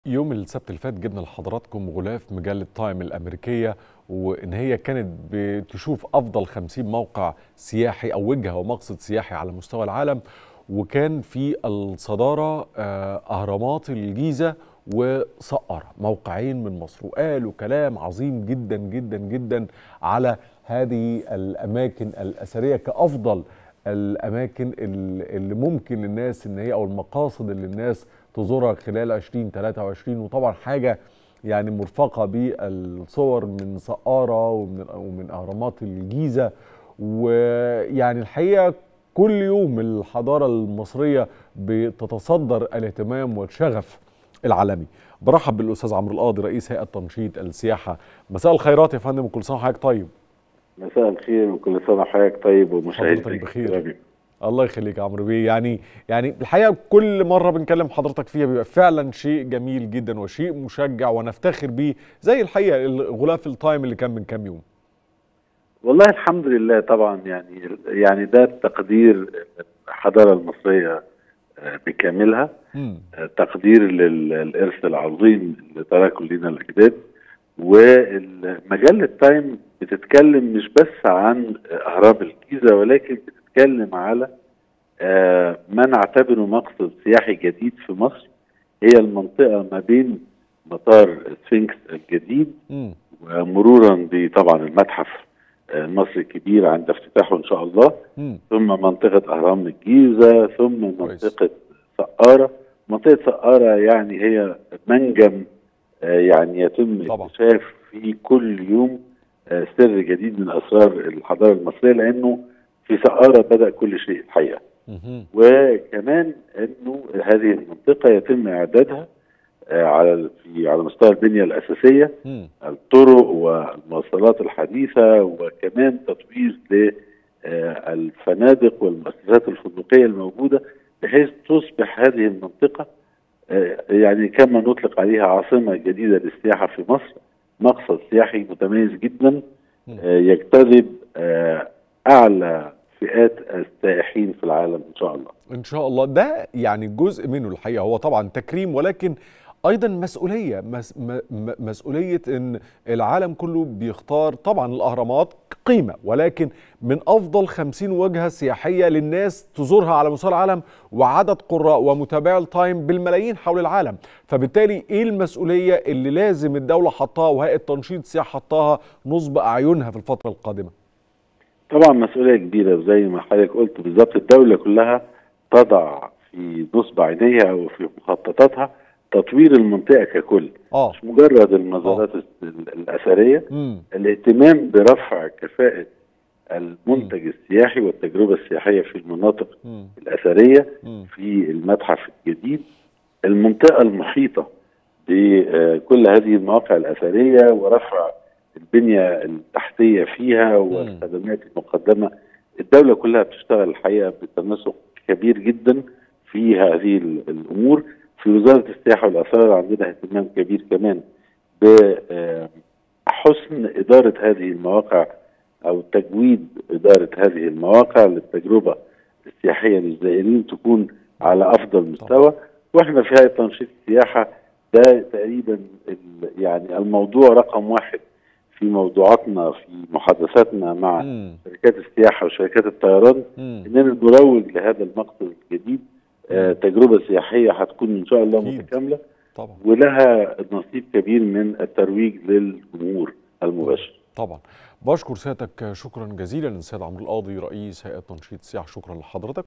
يوم السبت اللي فات جبنا لحضراتكم غلاف مجلة تايم الأمريكية وإن هي كانت بتشوف أفضل 50 موقع سياحي أو وجهة ومقصد سياحي على مستوى العالم وكان في الصدارة آه، أهرامات الجيزة وسقارة موقعين من مصر وقالوا كلام عظيم جدا جدا جدا على هذه الأماكن الأثرية كأفضل الأماكن اللي ممكن للناس إن هي أو المقاصد اللي الناس تزورها خلال 2023 وطبعا حاجه يعني مرفقه بالصور من سقاره ومن ومن اهرامات الجيزه ويعني الحقيقه كل يوم الحضاره المصريه بتتصدر الاهتمام والشغف العالمي برحب بالاستاذ عمرو القاضي رئيس هيئه تنشيط السياحه مساء الخيرات يا فندم وكل سنه وحضرتك طيب مساء الخير وكل سنه وحضرتك طيب ومشاهديك بخير الله يخليك يا عمرو بيه يعني يعني الحقيقه كل مره بنكلم حضرتك فيها بيبقى فعلا شيء جميل جدا وشيء مشجع ونفتخر بيه زي الحقيقه غلاف التايم اللي كان من كام يوم والله الحمد لله طبعا يعني يعني ده تقدير الحضاره المصريه بكاملها تقدير للارث العظيم اللي تركه لنا الاجداد ومجله تايم بتتكلم مش بس عن اهرام الجيزه ولكن بتتكلم على آه ما نعتبره مقصد سياحي جديد في مصر هي المنطقه ما بين مطار سفنكس الجديد م. ومرورا بطبعا المتحف المصري الكبير عند افتتاحه ان شاء الله م. ثم منطقه اهرام الجيزه ثم منطقه سقاره منطقه سقاره يعني هي منجم آه يعني يتم اكتشاف في كل يوم آه سر جديد من اسرار الحضاره المصريه لانه في سقارة بدأ كل شيء الحقيقة وكمان انه هذه المنطقة يتم اعدادها على في على مستوى البنية الأساسية الطرق والمواصلات الحديثة وكمان تطوير للفنادق والمؤسسات الفندقية الموجودة بحيث تصبح هذه المنطقة يعني كما نطلق عليها عاصمة جديدة للسياحة في مصر مقصد سياحي متميز جدا يجتذب اعلى فئات السائحين في العالم ان شاء الله. ان شاء الله ده يعني جزء منه الحقيقه هو طبعا تكريم ولكن ايضا مسؤوليه مس مسؤوليه ان العالم كله بيختار طبعا الاهرامات قيمه ولكن من افضل 50 وجهه سياحيه للناس تزورها على مستوى العالم وعدد قراء ومتابعي التايم بالملايين حول العالم فبالتالي ايه المسؤوليه اللي لازم الدوله حطاها وهيئه تنشيط السياحه حطاها نصب اعينها في الفتره القادمه طبعا مسؤوليه كبيره زي ما حضرتك قلت بالظبط الدوله كلها تضع في نصب عينيها وفي مخططاتها تطوير المنطقه ككل أوه. مش مجرد المزارات الاثريه مم. الاهتمام برفع كفاءه المنتج السياحي والتجربه السياحيه في المناطق مم. الاثريه مم. في المتحف الجديد المنطقه المحيطه بكل هذه المواقع الاثريه ورفع البنيه التحتيه فيها والخدمات المقدمه الدوله كلها بتشتغل الحقيقه بتناسق كبير جدا في هذه الامور في وزاره السياحه والاثار عندنا اهتمام كبير كمان بحسن اداره هذه المواقع او تجويد اداره هذه المواقع للتجربه السياحيه للزائرين تكون على افضل مستوى واحنا في هيئه تنشيط السياحه ده تقريبا يعني الموضوع رقم واحد في موضوعاتنا في محادثاتنا مع مم. شركات السياحه وشركات الطيران مم. اننا نروج لهذا المقصد الجديد آه تجربه سياحيه هتكون ان شاء الله أكيد. متكامله طبعا ولها نصيب كبير من الترويج للجمهور المباشر طبعا بشكر سيادتك شكرا جزيلا السيد عمرو القاضي رئيس هيئه تنشيط السياحه شكرا لحضرتك